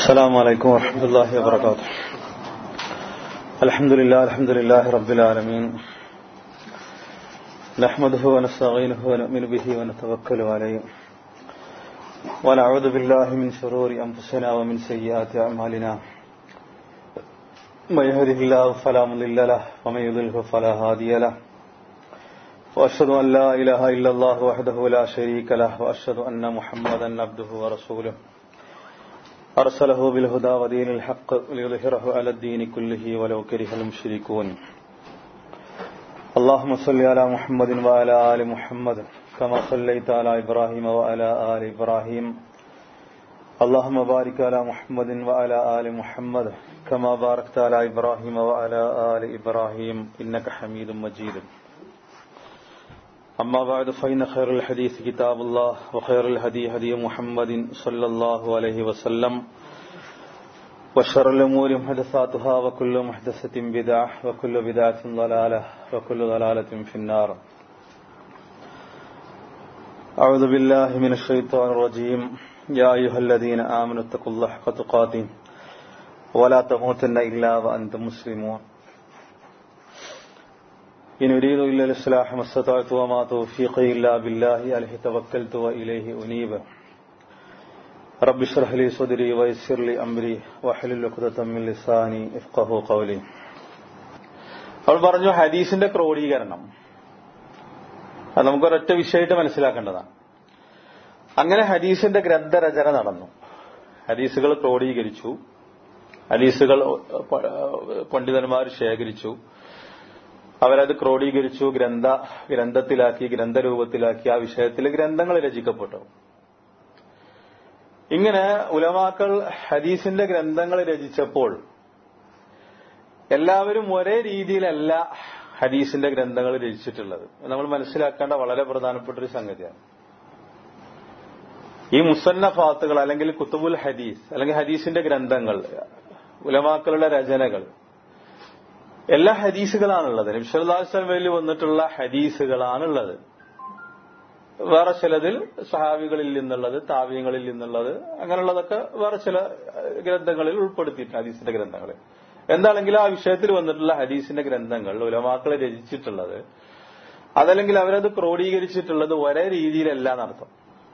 السلام عليكم ورحمة الله وبركاته الحمد لله الحمد لله رب العالمين نحمده ونستعينه ونؤمن به ونتوكل عليه ونعوذ بالله من شرور أنفسنا ومن سيئات أعمالنا من يهده الله فلا مضل له ومن يضلله فلا هادي له وأشهد أن لا إله إلا الله وحده لا شريك له وأشهد أن محمدا عبده ورسوله أرسله بالهدى ودين الحق ليظهره على الدين كله ولو كره المشركون اللهم صل على محمد وعلى آل محمد كما صليت على إبراهيم وعلى آل إبراهيم اللهم بارك على محمد وعلى آل محمد كما باركت على إبراهيم وعلى آل إبراهيم إنك حميد مجيد أما بعد فإن خير الحديث كتاب الله وخير الهدي هدي محمد صلى الله عليه وسلم وشر الأمور محدثاتها وكل محدثة بدعة وكل بدعة ضلالة وكل ضلالة في النار أعوذ بالله من الشيطان الرجيم يا أيها الذين آمنوا اتقوا الله حق تقاته ولا تموتن إلا وأنتم مسلمون إن أريد إلا الإصلاح ما استطعت وما توفيقي إلا بالله عليه توكلت وإليه أنيب رب اشرح لي صدري ويسر لي أمري واحلل عقدة من لساني يفقهوا قولي അവൾ പറഞ്ഞു ഹദീസിന്റെ ക്രോഡീകരണം അത് നമുക്കൊരൊറ്റ വിഷയമായിട്ട് മനസ്സിലാക്കേണ്ടതാണ് അങ്ങനെ ഹദീസിന്റെ ഗ്രന്ഥരചന നടന്നു ഹദീസുകൾ ക്രോഡീകരിച്ചു ഹദീസുകൾ പണ്ഡിതന്മാർ ശേഖരിച്ചു അവരത് ക്രോഡീകരിച്ചു ഗ്രന്ഥ ഗ്രന്ഥത്തിലാക്കി ഗ്രന്ഥരൂപത്തിലാക്കി ആ വിഷയത്തിൽ ഗ്രന്ഥങ്ങൾ രചിക്കപ്പെട്ടു ഇങ്ങനെ ഉലമാക്കൾ ഹദീസിന്റെ ഗ്രന്ഥങ്ങൾ രചിച്ചപ്പോൾ എല്ലാവരും ഒരേ രീതിയിലല്ല ഹദീസിന്റെ ഗ്രന്ഥങ്ങൾ രചിച്ചിട്ടുള്ളത് നമ്മൾ മനസ്സിലാക്കേണ്ട വളരെ പ്രധാനപ്പെട്ട ഒരു സംഗതിയാണ് ഈ മുസന്നഫാത്തുകൾ അല്ലെങ്കിൽ കുത്തുബുൽ ഹദീസ് അല്ലെങ്കിൽ ഹദീസിന്റെ ഗ്രന്ഥങ്ങൾ ഉലമാക്കളുടെ രചനകൾ എല്ലാ ഹദീസുകളാണുള്ളത് നബ്സല്ലാസ്ലമയിൽ വന്നിട്ടുള്ള ഹദീസുകളാണുള്ളത് വേറെ ചിലതിൽ സഹാബികളിൽ നിന്നുള്ളത് താവ്യങ്ങളിൽ നിന്നുള്ളത് അങ്ങനെയുള്ളതൊക്കെ വേറെ ചില ഗ്രന്ഥങ്ങളിൽ ഉൾപ്പെടുത്തിയിട്ടുണ്ട് ഹദീസിന്റെ ഗ്രന്ഥങ്ങളിൽ എന്താണെങ്കിലും ആ വിഷയത്തിൽ വന്നിട്ടുള്ള ഹദീസിന്റെ ഗ്രന്ഥങ്ങൾ ഉലമാക്കൾ രചിച്ചിട്ടുള്ളത് അതല്ലെങ്കിൽ അവരത് ക്രോഡീകരിച്ചിട്ടുള്ളത് ഒരേ രീതിയിലല്ല എന്നർത്ഥം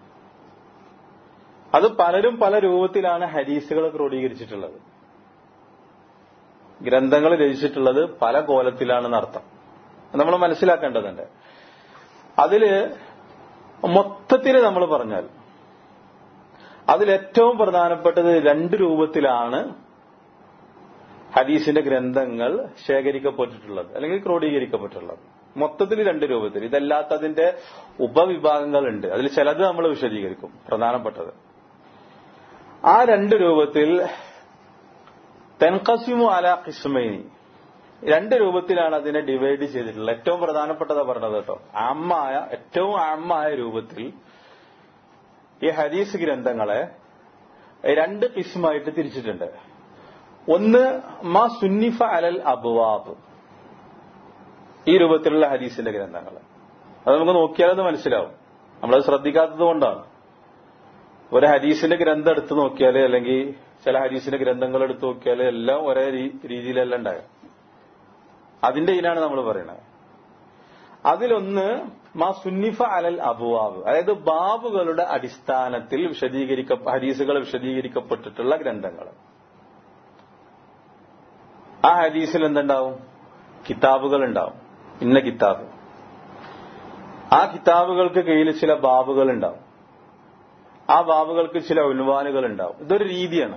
അത് പലരും പല രൂപത്തിലാണ് ഹദീസുകൾ ക്രോഡീകരിച്ചിട്ടുള്ളത് ഗ്രന്ഥങ്ങൾ രചിച്ചിട്ടുള്ളത് പല കോലത്തിലാണെന്ന് അർത്ഥം നമ്മൾ മനസ്സിലാക്കേണ്ടതുണ്ട് അതില് മൊത്തത്തിൽ നമ്മൾ പറഞ്ഞാൽ അതിലേറ്റവും പ്രധാനപ്പെട്ടത് രണ്ട് രൂപത്തിലാണ് ഹദീസിന്റെ ഗ്രന്ഥങ്ങൾ ശേഖരിക്കപ്പെട്ടിട്ടുള്ളത് അല്ലെങ്കിൽ ക്രോഡീകരിക്കപ്പെട്ടിട്ടുള്ളത് മൊത്തത്തിൽ രണ്ട് രൂപത്തിൽ ഇതല്ലാത്തതിന്റെ ഉപവിഭാഗങ്ങളുണ്ട് അതിൽ ചിലത് നമ്മൾ വിശദീകരിക്കും പ്രധാനപ്പെട്ടത് ആ രണ്ട് രൂപത്തിൽ തെൻകസിമു അല കിസ്മൈനി രണ്ട് രൂപത്തിലാണ് അതിനെ ഡിവൈഡ് ചെയ്തിട്ടുള്ളത് ഏറ്റവും പ്രധാനപ്പെട്ടതാ പറഞ്ഞത് കേട്ടോ ആമായ ഏറ്റവും ആമായ രൂപത്തിൽ ഈ ഹദീസ് ഗ്രന്ഥങ്ങളെ രണ്ട് കിസ്മായിട്ട് തിരിച്ചിട്ടുണ്ട് ഒന്ന് മാ സുന്നിഫ അലൽ അബുവാബ് ഈ രൂപത്തിലുള്ള ഹദീസിന്റെ ഗ്രന്ഥങ്ങൾ അത് നമുക്ക് നോക്കിയാലത് മനസ്സിലാവും നമ്മളത് ശ്രദ്ധിക്കാത്തത് കൊണ്ടാണ് ഒരു ഹദീസിന്റെ ഗ്രന്ഥം എടുത്തു നോക്കിയാൽ അല്ലെങ്കിൽ ചില ഹദീസിന്റെ ഗ്രന്ഥങ്ങൾ എടുത്തു നോക്കിയാൽ എല്ലാം ഒരേ രീതിയിലല്ല ഉണ്ടാകുക അതിന്റെ ഇതിനാണ് നമ്മൾ പറയുന്നത് അതിലൊന്ന് മാ സുന്നിഫ അലൽ അബുവാബ് അതായത് ബാബുകളുടെ അടിസ്ഥാനത്തിൽ വിശദീകരിക്ക ഹദീസുകൾ വിശദീകരിക്കപ്പെട്ടിട്ടുള്ള ഗ്രന്ഥങ്ങൾ ആ ഹദീസിൽ എന്തുണ്ടാവും കിതാബുകൾ ഉണ്ടാവും ഇന്ന കിതാബ് ആ കിതാബുകൾക്ക് കീഴിൽ ചില ബാബുകൾ ഉണ്ടാവും ആ ബാബുകൾക്ക് ചില ഉൻവാനുകൾ ഉണ്ടാവും ഇതൊരു രീതിയാണ്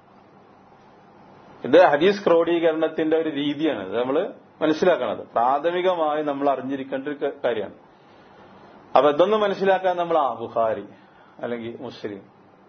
ഇത് ഹദീസ് ക്രോഡീകരണത്തിന്റെ ഒരു രീതിയാണ് ഇത് നമ്മൾ മനസ്സിലാക്കണത് പ്രാഥമികമായി നമ്മൾ അറിഞ്ഞിരിക്കേണ്ട ഒരു കാര്യമാണ് അപ്പൊ ഇതൊന്നും മനസ്സിലാക്കാൻ നമ്മൾ ആ ബുഹാരി അല്ലെങ്കിൽ മുസ്ലിം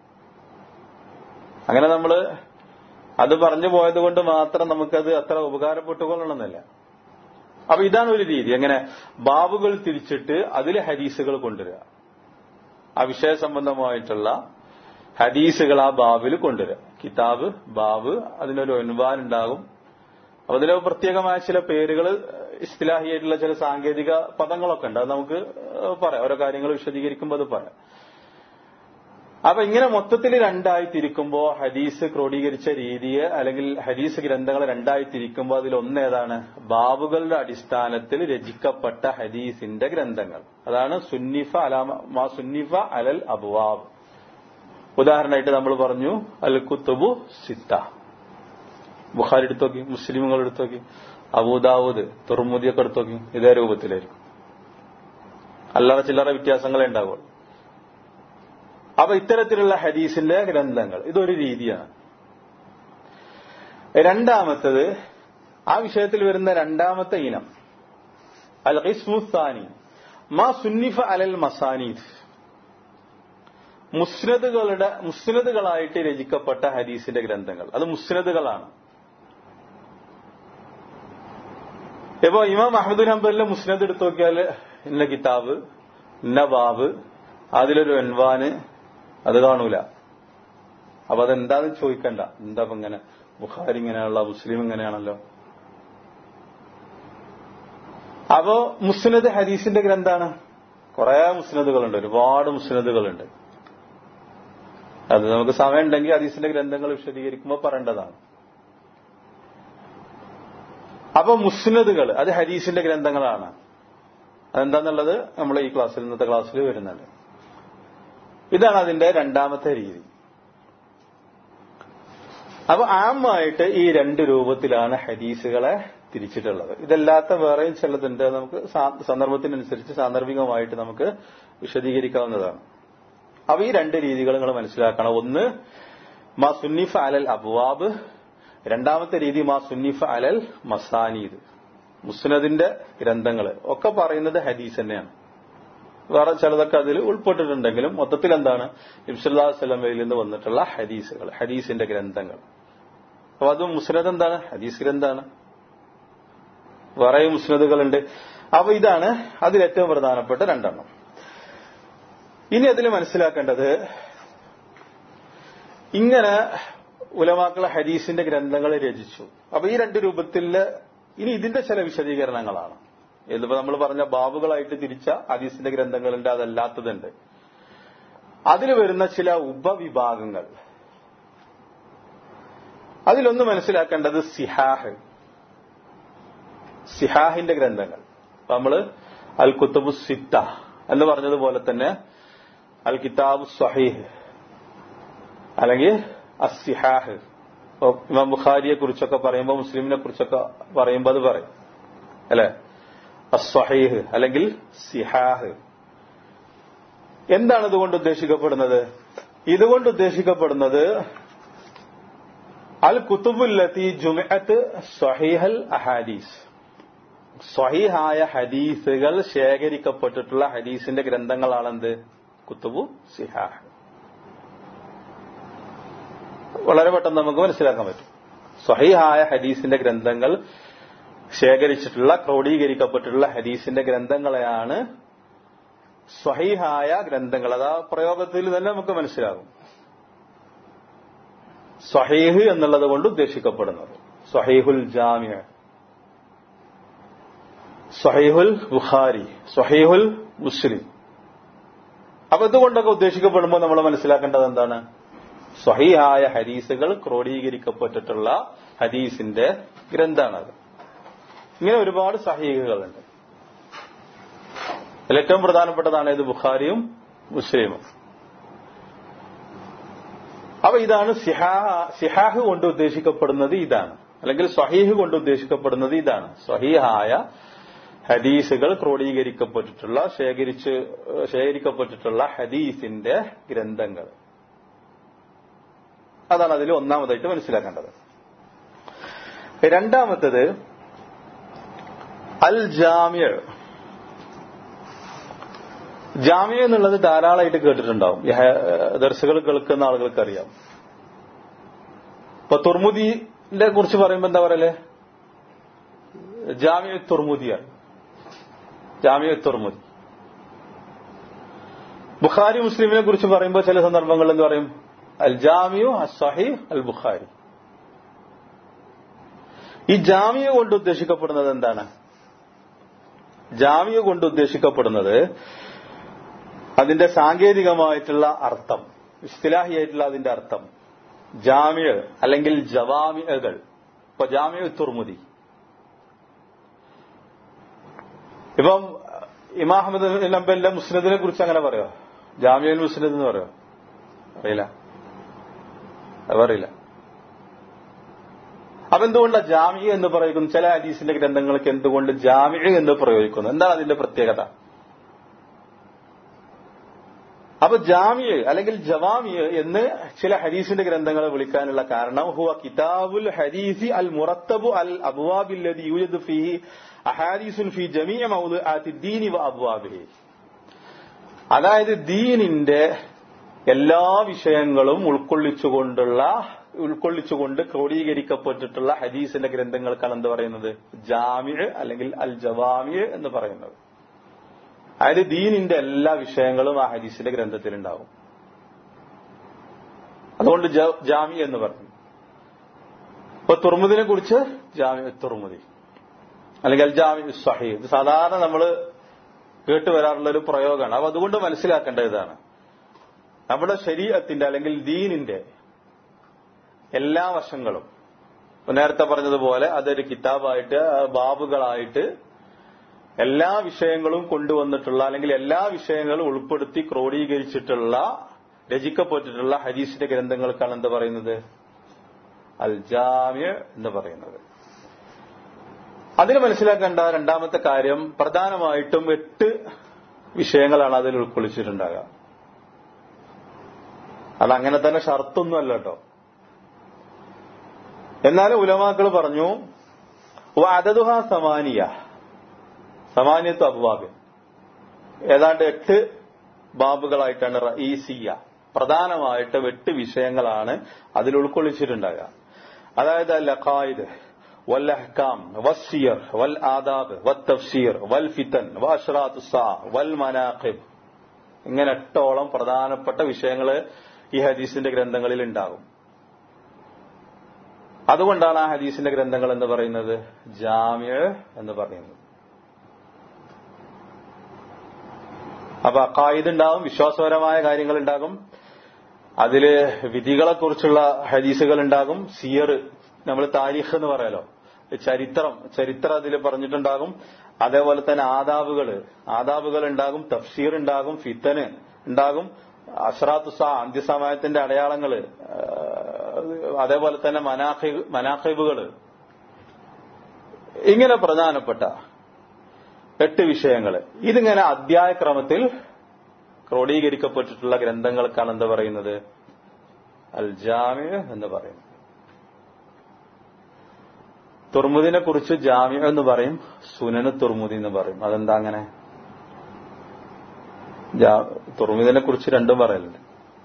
അങ്ങനെ നമ്മൾ അത് പറഞ്ഞു പോയത് കൊണ്ട് മാത്രം നമുക്കത് അത്ര ഉപകാരപ്പെട്ടുകൊള്ളണമെന്നില്ല അപ്പൊ ഇതാണ് ഒരു രീതി എങ്ങനെ ബാബുകൾ തിരിച്ചിട്ട് അതിൽ ഹദീസുകൾ കൊണ്ടുവരിക ആ വിഷയ സംബന്ധമായിട്ടുള്ള ഹദീസുകൾ ആ ബാബിൽ കൊണ്ടുവരിക കിതാബ് ബാബ് അതിനൊരു ഒൻവാൻ ഉണ്ടാകും അപ്പൊ അതിന് പ്രത്യേകമായ ചില പേരുകൾ ഇസ്തിലാഹിയായിട്ടുള്ള ചില സാങ്കേതിക പദങ്ങളൊക്കെ ഉണ്ട് അത് നമുക്ക് പറയാം ഓരോ കാര്യങ്ങൾ വിശദീകരിക്കുമ്പോൾ അത് പറയാം അപ്പൊ ഇങ്ങനെ മൊത്തത്തിൽ രണ്ടായി തിരിക്കുമ്പോ ഹദീസ് ക്രോഡീകരിച്ച രീതിയെ അല്ലെങ്കിൽ ഹദീസ് ഗ്രന്ഥങ്ങളെ രണ്ടായി തിരിക്കുമ്പോൾ അതിൽ ഒന്ന് ഏതാണ് ബാബുകളുടെ അടിസ്ഥാനത്തിൽ രചിക്കപ്പെട്ട ഹദീസിന്റെ ഗ്രന്ഥങ്ങൾ അതാണ് സുന്നിഫ അലാമ മാ സുന്നിഫ അലൽ അബുവാബ് ഉദാഹരണമായിട്ട് നമ്മൾ പറഞ്ഞു അൽ കുത്തുബു സിത്ത ബുഖാരി എടുത്തു നോക്കി മുസ്ലിമുകൾ എടുത്തു നോക്കി അബൂദാവൂദ് തുറമുദിയൊക്കെ എടുത്തു നോക്കി ഇതേ രൂപത്തിലായിരിക്കും അല്ലാതെ ചില്ലറ വ്യത്യാസങ്ങളെ ഉണ്ടാവുള്ളൂ അപ്പൊ ഇത്തരത്തിലുള്ള ഹദീസിന്റെ ഗ്രന്ഥങ്ങൾ ഇതൊരു രീതിയാണ് രണ്ടാമത്തത് ആ വിഷയത്തിൽ വരുന്ന രണ്ടാമത്തെ ഇനം അൽ ഖിസ്മുസ്ഥാനി മാ സുന്നിഫ അലൽ മസാനീദ് മുസ്നദുകളുടെ മുസ്നദുകളായിട്ട് രചിക്കപ്പെട്ട ഹദീസിന്റെ ഗ്രന്ഥങ്ങൾ അത് മുസ്നദുകളാണ് ഇപ്പോ ഇമാം അഹമ്മദുൽ ഹംബലിലെ മുസ്നദ് എടുത്തു നോക്കിയാൽ ഇന്ന കിതാബ് ഇന്ന ബാബ് അതിലൊരു എൻവാന് അത് കാണൂല അപ്പൊ അതെന്താന്ന് ചോദിക്കണ്ട എന്താ ഇപ്പൊ ഇങ്ങനെ ബുഖാരി ഇങ്ങനെയാണല്ലോ മുസ്ലിം ഇങ്ങനെയാണല്ലോ അപ്പോ മുസ്നദ് ഹദീസിന്റെ ഗ്രന്ഥാണ് കുറെ മുസ്നദുകളുണ്ട് ഒരുപാട് മുസ്നദുകളുണ്ട് അത് നമുക്ക് സമയം ഉണ്ടെങ്കിൽ ഹദീസിന്റെ ഗ്രന്ഥങ്ങൾ വിശദീകരിക്കുമ്പോൾ പറയേണ്ടതാണ് അപ്പൊ മുസ്നദുകൾ അത് ഹദീസിന്റെ ഗ്രന്ഥങ്ങളാണ് അതെന്താന്നുള്ളത് നമ്മൾ ഈ ക്ലാസ്സിൽ ഇന്നത്തെ ക്ലാസ്സിൽ വരുന്നുണ്ട് ഇതാണ് അതിന്റെ രണ്ടാമത്തെ രീതി അപ്പൊ ആമായിട്ട് ഈ രണ്ട് രൂപത്തിലാണ് ഹദീസുകളെ തിരിച്ചിട്ടുള്ളത് ഇതല്ലാത്ത വേറെയും ചിലതുണ്ട് നമുക്ക് സന്ദർഭത്തിനനുസരിച്ച് സാന്ദർഭികമായിട്ട് നമുക്ക് വിശദീകരിക്കാവുന്നതാണ് അപ്പൊ ഈ രണ്ട് രീതികൾ നിങ്ങൾ മനസ്സിലാക്കണം ഒന്ന് മാ സുന്നിഫ അലൽ അബ്വാബ് രണ്ടാമത്തെ രീതി മാ സുന്നിഫ അലൽ മസാനീദ് മുസ്നദിന്റെ ഗ്രന്ഥങ്ങൾ ഒക്കെ പറയുന്നത് ഹദീസ് തന്നെയാണ് വേറെ ചിലതൊക്കെ അതിൽ ഉൾപ്പെട്ടിട്ടുണ്ടെങ്കിലും മൊത്തത്തിൽ എന്താണ് ഇബ്സുല്ലാ സ്വലമയിൽ നിന്ന് വന്നിട്ടുള്ള ഹദീസുകൾ ഹദീസിന്റെ ഗ്രന്ഥങ്ങൾ അപ്പൊ അത് മുസ്നദ് എന്താണ് ഹദീസ് ഗ്രന്ഥാണ് വേറെ മുസ്നദുകളുണ്ട് അപ്പൊ ഇതാണ് അതിൽ ഏറ്റവും പ്രധാനപ്പെട്ട രണ്ടെണ്ണം ഇനി അതിൽ മനസ്സിലാക്കേണ്ടത് ഇങ്ങനെ ഉലമാക്കളെ ഹദീസിന്റെ ഗ്രന്ഥങ്ങൾ രചിച്ചു അപ്പൊ ഈ രണ്ട് രൂപത്തില് ഇനി ഇതിന്റെ ചില വിശദീകരണങ്ങളാണ് ഇതിപ്പോ നമ്മൾ പറഞ്ഞ ബാബുകളായിട്ട് തിരിച്ച ഹദീസിന്റെ ഗ്രന്ഥങ്ങളുണ്ട് അതല്ലാത്തതുണ്ട് അതിൽ വരുന്ന ചില ഉപവിഭാഗങ്ങൾ അതിലൊന്ന് മനസ്സിലാക്കേണ്ടത് സിഹാഹ് സിഹാഹിന്റെ ഗ്രന്ഥങ്ങൾ അപ്പൊ നമ്മള് അൽ കുത്തുബു സിത്ത എന്ന് പറഞ്ഞതുപോലെ തന്നെ അൽ കിതാബ് സഹീഹ് അല്ലെങ്കിൽ അസിഹാഹ് ഇമാം ബുഖാരിയെ കുറിച്ചൊക്കെ പറയുമ്പോൾ മുസ്ലിമിനെ കുറിച്ചൊക്കെ പറയുമ്പോൾ അത് പറയും അല്ലെ അസ്വഹീഹ് അല്ലെങ്കിൽ സിഹാഹ് എന്താണ് ഇതുകൊണ്ട് ഉദ്ദേശിക്കപ്പെടുന്നത് ഇതുകൊണ്ട് ഉദ്ദേശിക്കപ്പെടുന്നത് അൽ കുത്തുബുല്ലത്തി ജുമഅത്ത് സ്വഹീഹൽ അഹാദീസ് സ്വഹീഹായ ഹദീസുകൾ ശേഖരിക്കപ്പെട്ടിട്ടുള്ള ഹദീസിന്റെ ഗ്രന്ഥങ്ങളാണെന്ത് കുത്തുബു സിഹാഹ് വളരെ പെട്ടെന്ന് നമുക്ക് മനസ്സിലാക്കാൻ പറ്റും സ്വഹീഹായ ഹദീസിന്റെ ഗ്രന്ഥങ്ങൾ ശേഖരിച്ചിട്ടുള്ള ക്രോഡീകരിക്കപ്പെട്ടിട്ടുള്ള ഹദീസിന്റെ ഗ്രന്ഥങ്ങളെയാണ് സ്വഹീഹായ ഗ്രന്ഥങ്ങൾ അതാ പ്രയോഗത്തിൽ തന്നെ നമുക്ക് മനസ്സിലാകും സ്വഹീഹ് എന്നുള്ളത് കൊണ്ട് ഉദ്ദേശിക്കപ്പെടുന്നത് സ്വഹീഹുൽ ജാമ്യ സ്വഹീഹുൽ ബുഖാരി സ്വഹീഹുൽ മുസ്ലിം അപ്പൊ ഇതുകൊണ്ടൊക്കെ ഉദ്ദേശിക്കപ്പെടുമ്പോൾ നമ്മൾ മനസ്സിലാക്കേണ്ടത് എന്താണ് സ്വഹീഹായ ഹദീസുകൾ ക്രോഡീകരിക്കപ്പെട്ടിട്ടുള്ള ഹദീസിന്റെ ഗ്രന്ഥാണത് ഇങ്ങനെ ഒരുപാട് സഹീഹുകളുണ്ട് അതിൽ ഏറ്റവും പ്രധാനപ്പെട്ടതാണ് ഇത് ബുഖാരിയും മുസ്ലിമും അപ്പൊ ഇതാണ് സിഹാഹ് കൊണ്ട് ഉദ്ദേശിക്കപ്പെടുന്നത് ഇതാണ് അല്ലെങ്കിൽ സ്വഹീഹ് കൊണ്ട് ഉദ്ദേശിക്കപ്പെടുന്നത് ഇതാണ് സ്വഹീഹായ ഹദീസുകൾ ക്രോഡീകരിക്കപ്പെട്ടിട്ടുള്ള ശേഖരിച്ച് ശേഖരിക്കപ്പെട്ടിട്ടുള്ള ഹദീസിന്റെ ഗ്രന്ഥങ്ങൾ അതാണ് അതിൽ ഒന്നാമതായിട്ട് മനസ്സിലാക്കേണ്ടത് രണ്ടാമത്തത് അൽ ജാമ്യ ജാമ്യ എന്നുള്ളത് ധാരാളമായിട്ട് കേട്ടിട്ടുണ്ടാവും ദർശകൾ കേൾക്കുന്ന ആളുകൾക്ക് അറിയാം ഇപ്പൊ തുർമുദിനെ കുറിച്ച് പറയുമ്പോ എന്താ പറയല് ജാമ്യ തുർമുദിയാണ് ജാമ്യ തുർമുദി ബുഖാരി മുസ്ലിമിനെ കുറിച്ച് പറയുമ്പോൾ ചില സന്ദർഭങ്ങളിൽ എന്ന് പറയും അൽ ജാമിയു അസ്സഹി അൽ ബുഖാരി ഈ ജാമിയ കൊണ്ട് ഉദ്ദേശിക്കപ്പെടുന്നത് എന്താണ് ജാമിയ കൊണ്ട് ഉദ്ദേശിക്കപ്പെടുന്നത് അതിന്റെ സാങ്കേതികമായിട്ടുള്ള അർത്ഥം ഇസ്തിലാഹിയായിട്ടുള്ള അതിന്റെ അർത്ഥം ജാമ്യ അല്ലെങ്കിൽ ജവാമിയകൾ ഇപ്പൊ ജാമ്യ തുർമുദി ഇപ്പം ഇമാം അഹമ്മദ് നമ്പലിന്റെ മുസ്നദിനെ കുറിച്ച് അങ്ങനെ പറയോ ജാമ്യൽ മുസ്നദ് എന്ന് പറയോ അറിയില്ല അത് പറയില്ല അപ്പൊ എന്തുകൊണ്ടാണ് ജാമി എന്ന് പറയുന്നു ചില ഹദീസിന്റെ ഗ്രന്ഥങ്ങൾക്ക് എന്തുകൊണ്ട് ജാമി എന്ന് പ്രയോഗിക്കുന്നു എന്താണ് അതിന്റെ പ്രത്യേകത അപ്പൊ ജാമിയ് അല്ലെങ്കിൽ ജവാമിയ് എന്ന് ചില ഹദീസിന്റെ ഗ്രന്ഥങ്ങളെ വിളിക്കാനുള്ള കാരണം ഹുവ കിതാബുൽ ഹദീസി അൽ മുറത്തബു അൽ അബ്വാബില്ലദി യൂജദ് ഫീഹി അഹാദീസുൻ ഫി ജമീഅ മൗദുആത്തി ദീനി വ അബ്വാബിഹി അതായത് ദീനിന്റെ എല്ലാ വിഷയങ്ങളും ഉൾക്കൊള്ളിച്ചുകൊണ്ടുള്ള ഉൾക്കൊള്ളിച്ചുകൊണ്ട് ക്രോഡീകരിക്കപ്പെട്ടിട്ടുള്ള ഹദീസിന്റെ ഗ്രന്ഥങ്ങൾക്കാണ് എന്ത് പറയുന്നത് ജാമിഴ് അല്ലെങ്കിൽ അൽ ജവാമിഴ് എന്ന് പറയുന്നത് അതായത് ദീനിന്റെ എല്ലാ വിഷയങ്ങളും ആ ഹദീസിന്റെ ഗ്രന്ഥത്തിലുണ്ടാവും അതുകൊണ്ട് ജാമി എന്ന് പറഞ്ഞു ഇപ്പൊ തുർമുദിനെ കുറിച്ച് ജാമി തുർമുദി അല്ലെങ്കിൽ അൽ ജാമി സഹി ഇത് സാധാരണ നമ്മൾ കേട്ട് വരാറുള്ള ഒരു പ്രയോഗമാണ് അപ്പൊ അതുകൊണ്ട് മനസ്സിലാക്കേണ്ട ഇതാണ് നമ്മുടെ ശരീരത്തിന്റെ അല്ലെങ്കിൽ ദീനിന്റെ എല്ലാ വശങ്ങളും നേരത്തെ പറഞ്ഞതുപോലെ അതൊരു കിതാബായിട്ട് ബാബുകളായിട്ട് എല്ലാ വിഷയങ്ങളും കൊണ്ടുവന്നിട്ടുള്ള അല്ലെങ്കിൽ എല്ലാ വിഷയങ്ങളും ഉൾപ്പെടുത്തി ക്രോഡീകരിച്ചിട്ടുള്ള രചിക്കപ്പെട്ടിട്ടുള്ള ഹദീസിന്റെ ഗ്രന്ഥങ്ങൾക്കാണ് എന്ത് പറയുന്നത് അൽ ജാമ്യ എന്ന് പറയുന്നത് അതിന് മനസ്സിലാക്കേണ്ട രണ്ടാമത്തെ കാര്യം പ്രധാനമായിട്ടും എട്ട് വിഷയങ്ങളാണ് അതിൽ ഉൾക്കൊള്ളിച്ചിട്ടുണ്ടാകുക അതങ്ങനെ തന്നെ ഷർത്തൊന്നും അല്ല കേട്ടോ എന്നാലും ഉലമാക്കൾ പറഞ്ഞു അതതുഹ സമാനിയ സമാനിയത്ത് അബ്വാബ് ഏതാണ്ട് എട്ട് ബാബുകളായിട്ടാണ് റഈസിയ പ്രധാനമായിട്ടും എട്ട് വിഷയങ്ങളാണ് അതിൽ ഉൾക്കൊള്ളിച്ചിട്ടുണ്ടാകുക അതായത് അൽ അഖായിദ് വൽ അഹ്കാം വസ്സിയർ വൽ ആദാബ് വൽ തഫ്സീർ വൽ ഫിത്തൻ വഅഷ്റാത്തു സാ വൽ മനാഖിബ് ഇങ്ങനെ എട്ടോളം പ്രധാനപ്പെട്ട വിഷയങ്ങൾ ഈ ഹദീസിന്റെ ഗ്രന്ഥങ്ങളിൽ ഉണ്ടാകും അതുകൊണ്ടാണ് ആ ഹദീസിന്റെ ഗ്രന്ഥങ്ങൾ എന്ന് പറയുന്നത് ജാമ്യ എന്ന് പറയുന്നത് അപ്പൊ അക്കായിദ് ഉണ്ടാകും വിശ്വാസപരമായ കാര്യങ്ങൾ ഉണ്ടാകും അതില് വിധികളെക്കുറിച്ചുള്ള ഹദീസുകൾ ഉണ്ടാകും സിയർ നമ്മൾ താരീഖ് എന്ന് പറയാലോ ചരിത്രം ചരിത്രം അതിൽ പറഞ്ഞിട്ടുണ്ടാകും അതേപോലെ തന്നെ ആദാബുകൾ ആദാബുകൾ ഉണ്ടാകും തഫ്സീർ ഉണ്ടാകും ഫിത്തന് ഉണ്ടാകും അഷ്റാത്തുസ അന്ത്യസമയത്തിന്റെ അടയാളങ്ങള് അതേപോലെ തന്നെ മനാഖിബുകൾ ഇങ്ങനെ പ്രധാനപ്പെട്ട എട്ട് വിഷയങ്ങൾ ഇതിങ്ങനെ അധ്യായക്രമത്തിൽ ക്രോഡീകരിക്കപ്പെട്ടിട്ടുള്ള ഗ്രന്ഥങ്ങൾക്കാണ് എന്താ പറയുന്നത് അൽ ജാമ്യ എന്ന് പറയുന്നത് തുർമുദിനെ കുറിച്ച് ജാമ്യ എന്ന് പറയും സുനന് തുർമുദി എന്ന് പറയും അതെന്താ അങ്ങനെ തുർമുദിനെ കുറിച്ച് രണ്ടും പറയലുണ്ട്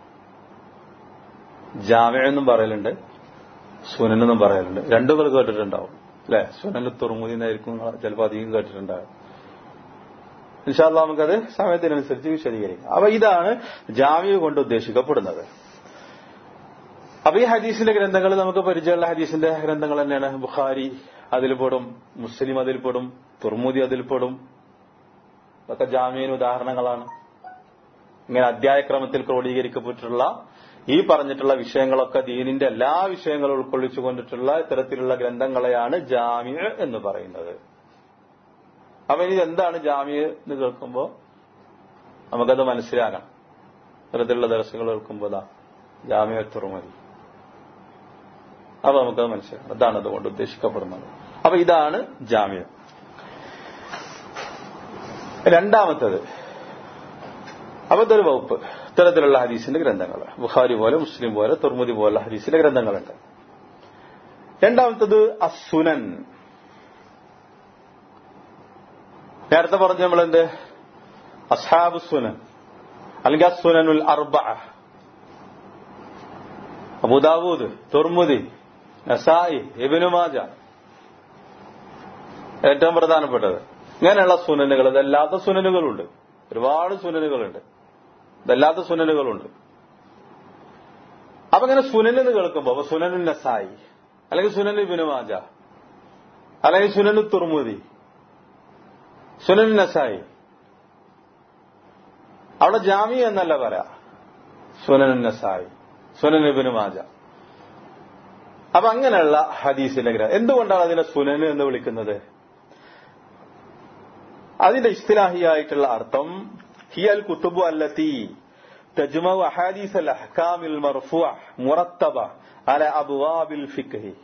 ജാമ്യ എന്നും പറയലുണ്ട് സുനനെന്നും പറയലുണ്ട് രണ്ടു പേർ കേട്ടിട്ടുണ്ടാവും അല്ലെ സുനന് തുർമുദി എന്നായിരിക്കും ചിലപ്പോൾ അധികം കേട്ടിട്ടുണ്ടാവും ഇൻഷാല്ല നമുക്കത് സമയത്തിനനുസരിച്ച് വിശദീകരിക്കാം അപ്പൊ ഇതാണ് ജാമ്യ കൊണ്ട് ഉദ്ദേശിക്കപ്പെടുന്നത് അപ്പൊ ഈ ഹദീസിന്റെ ഗ്രന്ഥങ്ങൾ നമുക്ക് പരിചയമുള്ള ഹദീസിന്റെ ഗ്രന്ഥങ്ങൾ തന്നെയാണ് ബുഖാരി അതിൽപ്പെടും മുസ്ലിം അതിൽപ്പെടും തുർമുദി അതിൽപ്പെടും ഇതൊക്കെ ജാമ്യന് ഉദാഹരണങ്ങളാണ് ഇങ്ങനെ അധ്യായക്രമത്തിൽ ക്രോഡീകരിക്കപ്പെട്ടിട്ടുള്ള ഈ പറഞ്ഞിട്ടുള്ള വിഷയങ്ങളൊക്കെ ദീനിന്റെ എല്ലാ വിഷയങ്ങളും ഉൾക്കൊള്ളിച്ചുകൊണ്ടിട്ടുള്ള ഇത്തരത്തിലുള്ള ഗ്രന്ഥങ്ങളെയാണ് ജാമ്യ എന്ന് പറയുന്നത് അപ്പൊ ഇനി എന്താണ് ജാമ്യ എന്ന് കേൾക്കുമ്പോ നമുക്കത് മനസ്സിലാകണം ഇത്തരത്തിലുള്ള ദർശകൾ കേൾക്കുമ്പോ ദാ ജാമ്യ തുറമതി അപ്പൊ നമുക്കത് മനസ്സിലാക്കണം അതാണ് അതുകൊണ്ട് ഉദ്ദേശിക്കപ്പെടുന്നത് അപ്പൊ ഇതാണ് ജാമ്യം രണ്ടാമത്തത് അപ്പൊ ഇതൊരു വകുപ്പ് ഇത്തരത്തിലുള്ള ഹദീസിന്റെ ഗ്രന്ഥങ്ങൾ ബുഖാരി പോലെ മുസ്ലിം പോലെ തുർമുദി പോലെ ഹദീസിന്റെ ഗ്രന്ഥങ്ങളുണ്ട് രണ്ടാമത്തത് അസുനൻ നേരത്തെ പറഞ്ഞ നമ്മളെന്ത് അസ്ഹാബ് സുനൻ അല്ലെങ്കിൽ അസുനനുൽ അർബ അബുദാവൂദ് തുർമുദി നസായി ഇബിനു മാജ ഏറ്റവും പ്രധാനപ്പെട്ടത് ഇങ്ങനെയുള്ള സുനനുകൾ ഇതല്ലാത്ത സുനനുകളുണ്ട് ഒരുപാട് സുനനുകളുണ്ട് ഇതല്ലാത്ത സുനനുകളുണ്ട് അപ്പൊ ഇങ്ങനെ സുനൻ എന്ന് കേൾക്കുമ്പോ അപ്പൊ സുനനു നസായി അല്ലെങ്കിൽ സുനനു ഇബിനു മാജ അല്ലെങ്കിൽ സുനനു തുർമുദി സുനനു നസായി അവിടെ ജാമി എന്നല്ല പറയാ സുനൻ നസായി സുനൻ ഇബിന് മാജ അപ്പൊ അങ്ങനെയുള്ള ഹദീസിന്റെ ഗ്രഹം എന്തുകൊണ്ടാണ് അതിനെ സുനന് എന്ന് വിളിക്കുന്നത് അതിന്റെ ഇസ്തിലാഹിയായിട്ടുള്ള അർത്ഥം ഹിയൽ കുത്തുബു അല്ലത്തി തജ്മു അഹാദീസ് അൽ അഹ്കാമിൽ മർഫുഅ മുറത്തബ അല അബ്വാബിൽ ഫിഖ്ഹി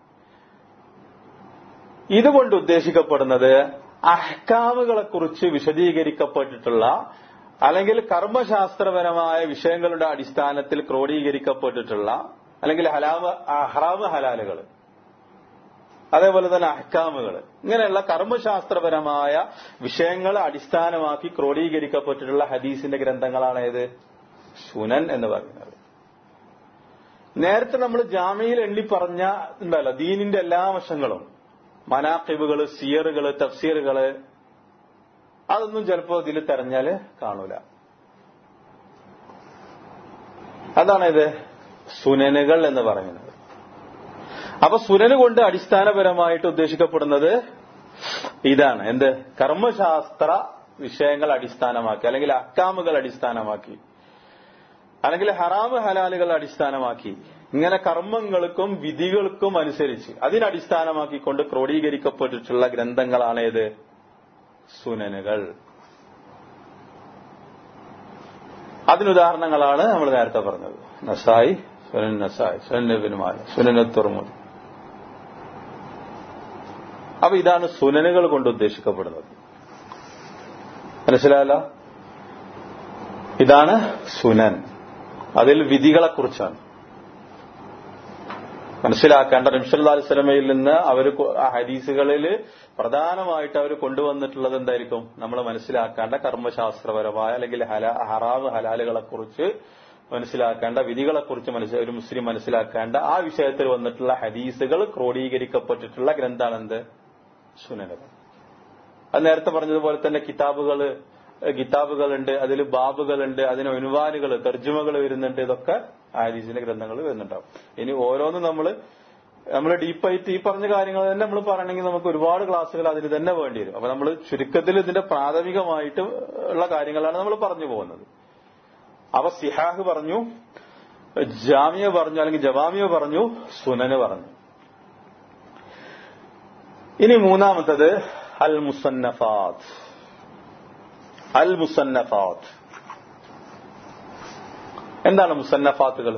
ഇതുകൊണ്ട് ഉദ്ദേശിക്കപ്പെടുന്നത് അഹ്കാമുകളെ കുറിച്ച് വിശദീകരിക്കപ്പെട്ടിട്ടുള്ള അല്ലെങ്കിൽ കർമ്മശാസ്ത്രപരമായ വിഷയങ്ങളുടെ അടിസ്ഥാനത്തിൽ ക്രോഡീകരിക്കപ്പെട്ടിട്ടുള്ള അല്ലെങ്കിൽ ഹലാമ ഹറാമ് ഹലാലുകൾ അതേപോലെ തന്നെ അഹ്കാമുകൾ ഇങ്ങനെയുള്ള കർമ്മശാസ്ത്രപരമായ വിഷയങ്ങളെ അടിസ്ഥാനമാക്കി ക്രോഡീകരിക്കപ്പെട്ടിട്ടുള്ള ഹദീസിന്റെ ഗ്രന്ഥങ്ങളാണ് ഏത് സുനൻ എന്ന് പറയുന്നത് നേരത്തെ നമ്മൾ ജാമ്യയിൽ എണ്ണി പറഞ്ഞ ഉണ്ടല്ലോ ദീനിന്റെ എല്ലാ വശങ്ങളും മനാക്കിബുകള് സിയറുകള് തഫ്സീറുകള് അതൊന്നും ചിലപ്പോ ഇതിൽ തെരഞ്ഞാല് കാണൂല അതാണ് ഇത് സുനനുകൾ എന്ന് പറയുന്നത് അപ്പൊ സുനന് കൊണ്ട് അടിസ്ഥാനപരമായിട്ട് ഉദ്ദേശിക്കപ്പെടുന്നത് ഇതാണ് എന്ത് കർമ്മശാസ്ത്ര വിഷയങ്ങൾ അടിസ്ഥാനമാക്കി അല്ലെങ്കിൽ അക്കാമുകൾ അടിസ്ഥാനമാക്കി അല്ലെങ്കിൽ ഹറാമ് ഹലാലുകൾ അടിസ്ഥാനമാക്കി ഇങ്ങനെ കർമ്മങ്ങൾക്കും വിധികൾക്കും അനുസരിച്ച് അതിനടിസ്ഥാനമാക്കിക്കൊണ്ട് ക്രോഡീകരിക്കപ്പെട്ടിട്ടുള്ള ഗ്രന്ഥങ്ങളാണ് ഏത് സുനനുകൾ അതിനുദാഹരണങ്ങളാണ് നമ്മൾ നേരത്തെ പറഞ്ഞത് നസായി സുനൻ നസായി സുനൻ നബിനുമാല സുനൻ തുറമുദ് അപ്പൊ ഇതാണ് സുനനുകൾ കൊണ്ട് ഉദ്ദേശിക്കപ്പെടുന്നത് മനസ്സിലായല്ല ഇതാണ് സുനൻ അതിൽ വിധികളെക്കുറിച്ചാണ് മനസ്സിലാക്കേണ്ട നബ്സല്ലാ അലിസ്ലമയിൽ നിന്ന് അവർ ഹദീസുകളിൽ പ്രധാനമായിട്ട് അവർ കൊണ്ടുവന്നിട്ടുള്ളത് എന്തായിരിക്കും നമ്മൾ മനസ്സിലാക്കേണ്ട കർമ്മശാസ്ത്രപരമായ അല്ലെങ്കിൽ ഹല ഹറാവ് ഹലാലുകളെ കുറിച്ച് മനസ്സിലാക്കേണ്ട വിധികളെക്കുറിച്ച് മനസ്സി ഒരു മുസ്ലിം മനസ്സിലാക്കേണ്ട ആ വിഷയത്തിൽ വന്നിട്ടുള്ള ഹദീസുകൾ ക്രോഡീകരിക്കപ്പെട്ടിട്ടുള്ള ഗ്രന്ഥാണ് എന്ത് സുനനുകൾ അത് നേരത്തെ പറഞ്ഞതുപോലെ തന്നെ കിതാബുകള് കിതാബുകളുണ്ട് അതിൽ ബാബുകളുണ്ട് അതിന് അനുവാനുകൾ തർജ്ജമകൾ വരുന്നുണ്ട് ഇതൊക്കെ ഹദീസിന്റെ ഗ്രന്ഥങ്ങൾ വരുന്നുണ്ടാവും ഇനി ഓരോന്നും നമ്മൾ നമ്മൾ ഡീപ്പായിട്ട് ഈ പറഞ്ഞ കാര്യങ്ങൾ തന്നെ നമ്മൾ പറയണമെങ്കിൽ നമുക്ക് ഒരുപാട് ക്ലാസ്സുകൾ അതിന് തന്നെ വേണ്ടി വരും അപ്പൊ നമ്മൾ ചുരുക്കത്തിൽ ഇതിന്റെ പ്രാഥമികമായിട്ട് ഉള്ള കാര്യങ്ങളാണ് നമ്മൾ പറഞ്ഞു പോകുന്നത് അപ്പൊ സിഹാഹ് പറഞ്ഞു ജാമിയ പറഞ്ഞു അല്ലെങ്കിൽ ജവാമിയ പറഞ്ഞു സുനന് പറഞ്ഞു ഇനി മൂന്നാമത്തത് അൽ മുസന്നഫാത്ത് അൽ മുസന്നഫാത്ത് എന്താണ് മുസന്നഫാത്തുകൾ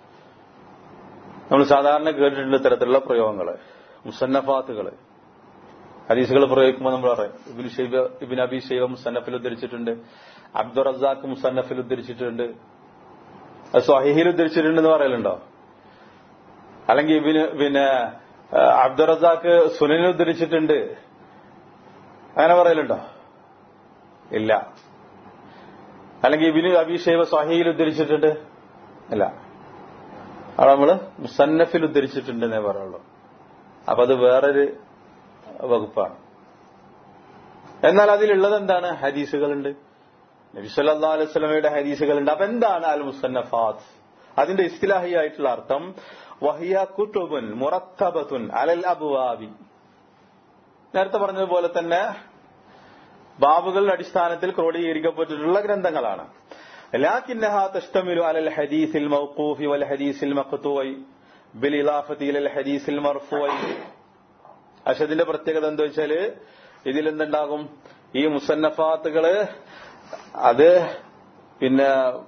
നമ്മൾ സാധാരണ കേട്ടിട്ടുണ്ട് ഇത്തരത്തിലുള്ള പ്രയോഗങ്ങൾ മുസന്നഫാത്തുകൾ ഹദീസുകൾ പ്രയോഗിക്കുമ്പോൾ നമ്മൾ പറയും ഇബിൻ ഷൈബ ഇബിൻ അബി ഷൈബ മുസന്നഫിൽ ഉദ്ധരിച്ചിട്ടുണ്ട് അബ്ദുൾ റസാഖ് മുസന്നഫിൽ ഉദ്ധരിച്ചിട്ടുണ്ട് അത് സ്വഹീഹിൽ ഉദ്ധരിച്ചിട്ടുണ്ടെന്ന് പറയലുണ്ടോ അല്ലെങ്കിൽ ഇബിന് പിന്നെ അബ്ദുൾ റസാഖ് സുനിൽ ഉദ്ധരിച്ചിട്ടുണ്ട് അങ്ങനെ പറയലുണ്ടോ ഇല്ല അല്ലെങ്കിൽ ഇബിന് അബി ഷൈബ സ്വഹീൽ ഉദ്ധരിച്ചിട്ടുണ്ട് ഇല്ല അവിടെ നമ്മള് മുസന്നഫിൽ ഉദ്ധരിച്ചിട്ടുണ്ടെന്നേ പറയുള്ളൂ അപ്പൊ അത് വേറൊരു വകുപ്പാണ് എന്നാൽ അതിലുള്ളത് എന്താണ് ഹദീസുകളുണ്ട് നബി സല്ലാ അലൈഹി സ്വലമയുടെ ഹദീസുകളുണ്ട് അപ്പൊ എന്താണ് അൽ മുസന്നഫാത്ത് അതിന്റെ ഇസ്തിലാഹി ആയിട്ടുള്ള അർത്ഥം വഹിയ കുത്തുബുൻ മുറത്തബത്തുൻ അലൽ അബുവാബി നേരത്തെ പറഞ്ഞതുപോലെ തന്നെ ബാബുകളുടെ അടിസ്ഥാനത്തിൽ ക്രോഡീകരിക്കപ്പെട്ടിട്ടുള്ള ഗ്രന്ഥങ്ങളാണ് لكنها تشتمل على الحديث الموقوف والحديث المقطوع بالإضافة إلى الحديث المرفوع പക്ഷെ ഇതിന്റെ പ്രത്യേകത എന്താ വെച്ചാല് ഇതിൽ എന്തുണ്ടാകും ഈ മുസന്നഫാത്തുകള് അത് പിന്നെ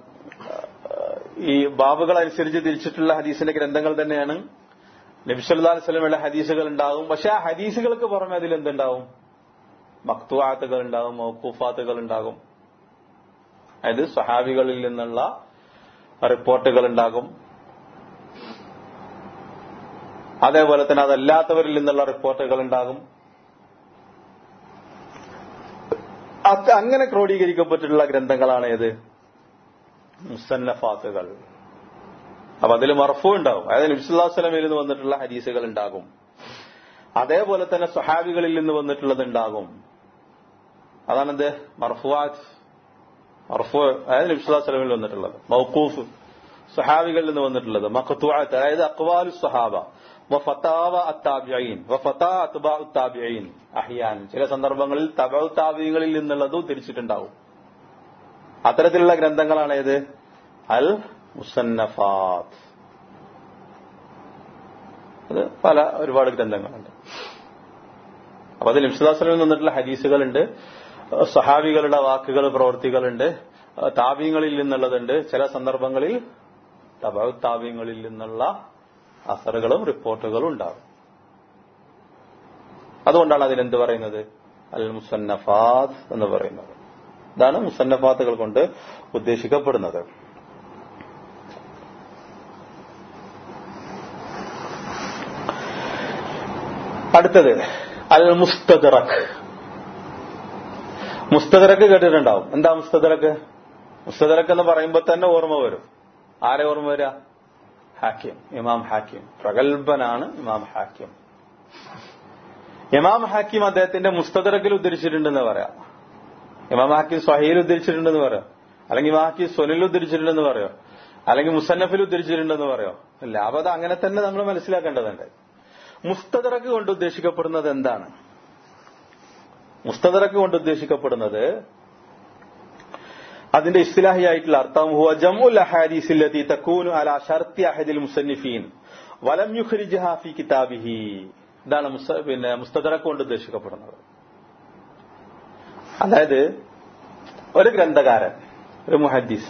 ഈ ബാബുകൾ അനുസരിച്ച് തിരിച്ചിട്ടുള്ള ഹദീസിന്റെ ഗ്രന്ഥങ്ങൾ തന്നെയാണ് നബിസല്ലാ സ്വലമയുടെ ഹദീസുകൾ ഉണ്ടാകും പക്ഷെ ആ ഹദീസുകൾക്ക് പുറമെ അതിൽ എന്തുണ്ടാവും മക്തുവാത്തുകൾ ഉണ്ടാകും മൗക്കൂഫാത്തുകൾ ഉണ്ടാകും അതായത് സ്വഹാബികളിൽ നിന്നുള്ള റിപ്പോർട്ടുകൾ ഉണ്ടാകും അതേപോലെ തന്നെ അതല്ലാത്തവരിൽ നിന്നുള്ള റിപ്പോർട്ടുകൾ ഉണ്ടാകും അങ്ങനെ ക്രോഡീകരിക്കപ്പെട്ടിട്ടുള്ള ഗ്രന്ഥങ്ങളാണ് ഏത് മുസന്നഫാത്തുകൾ അപ്പൊ അതിൽ മറഫു ഉണ്ടാവും അതായത് നബ്സുല്ലാസ്ലമിൽ നിന്ന് വന്നിട്ടുള്ള ഹദീസുകൾ ഉണ്ടാകും അതേപോലെ തന്നെ സ്വഹാബികളിൽ നിന്ന് വന്നിട്ടുള്ളത് ഉണ്ടാകും അതാണെന്ത് മർഫുവാത്ത് മർഫു അതായത് നബ്സുല്ലാസ്ലമിൽ വന്നിട്ടുള്ളത് മൗക്കൂഫ് സ്വഹാബികളിൽ നിന്ന് വന്നിട്ടുള്ളത് മഖത്തുആത്ത് അതായത് അക്വാലു സ്വഹാബ വഫതാവ അത്താബിയീൻ വഫതാ അത്ബാ ഉത്താബിയീൻ അഹിയാൻ ചില സന്ദർഭങ്ങളിൽ തബ താബികളിൽ നിന്നുള്ളതും തിരിച്ചിട്ടുണ്ടാവും അത്തരത്തിലുള്ള ഗ്രന്ഥങ്ങളാണ് ഏത് അൽ മുസന്നഫാത്ത് അത് പല ഒരുപാട് ഗ്രന്ഥങ്ങളുണ്ട് അപ്പൊ അതിൽ ഇംസുദാസനിൽ നിന്നിട്ടുള്ള ഹദീസുകളുണ്ട് സഹാബികളുടെ വാക്കുകൾ പ്രവൃത്തികളുണ്ട് താവ്യങ്ങളിൽ നിന്നുള്ളതുണ്ട് ചില സന്ദർഭങ്ങളിൽ തബ താവ്യങ്ങളിൽ നിന്നുള്ള അസറുകളും റിപ്പോർട്ടുകളും ഉണ്ടാകും അതുകൊണ്ടാണ് അതിനെന്ത് പറയുന്നത് അൽ മുസന്നഫാത്ത് എന്ന് പറയുന്നത് ഇതാണ് മുസന്നഫാത്തുകൾ കൊണ്ട് ഉദ്ദേശിക്കപ്പെടുന്നത് അടുത്തത് അൽ മുസ്തദറക്ക് മുസ്തദറക്ക് കേട്ടിട്ടുണ്ടാവും എന്താ മുസ്തദറക്ക് മുസ്തദറക്ക് എന്ന് പറയുമ്പോൾ തന്നെ ഓർമ്മ വരും ആരെ ഓർമ്മ വരിക ഹാക്കിം ഇമാം ഹാക്കിം പ്രഗത്ഭനാണ് ഇമാം ഹാക്കിം ഇമാം ഹാക്കിം അദ്ദേഹത്തിന്റെ മുസ്തദറക്കിൽ ഉദ്ധരിച്ചിട്ടുണ്ടെന്ന് പറയാം ഇമാം ഹാക്കിം സ്വഹീൽ ഉദ്ധരിച്ചിട്ടുണ്ടെന്ന് പറയാം അല്ലെങ്കിൽ ഇമാം ഹാക്കിം സ്വനിൽ ഉദ്ധരിച്ചിട്ടുണ്ടെന്ന് പറയോ അല്ലെങ്കിൽ മുസന്നഫിൽ ഉദ്ധരിച്ചിട്ടുണ്ടെന്ന് പറയോ ഇല്ല അപ്പൊ അത് അങ്ങനെ തന്നെ നമ്മൾ മനസ്സിലാക്കേണ്ടതുണ്ട് മുസ്തദറക്ക് കൊണ്ട് ഉദ്ദേശിക്കപ്പെടുന്നത് എന്താണ് മുസ്തദറക്ക് കൊണ്ട് ഉദ്ദേശിക്കപ്പെടുന്നത് അതിന്റെ ഇസ്ലാഹിയായിട്ടുള്ള അർത്ഥം ഹുവ ജമുൽ അഹാദീസില്ലത്തി തക്കൂനു അല ഷർത്തി അഹദിൽ മുസന്നിഫീൻ വലം യുഖ്രിജ്ഹ ഫി കിതാബിഹി ഇതാണ് മുസ്ത- പിന്നെ മുസ്തദറക്ക് കൊണ്ട് ഉദ്ദേശിക്കപ്പെടുന്നത് അതായത് ഒരു ഗ്രന്ഥകാരൻ ഒരു മുഹദ്ദീസ്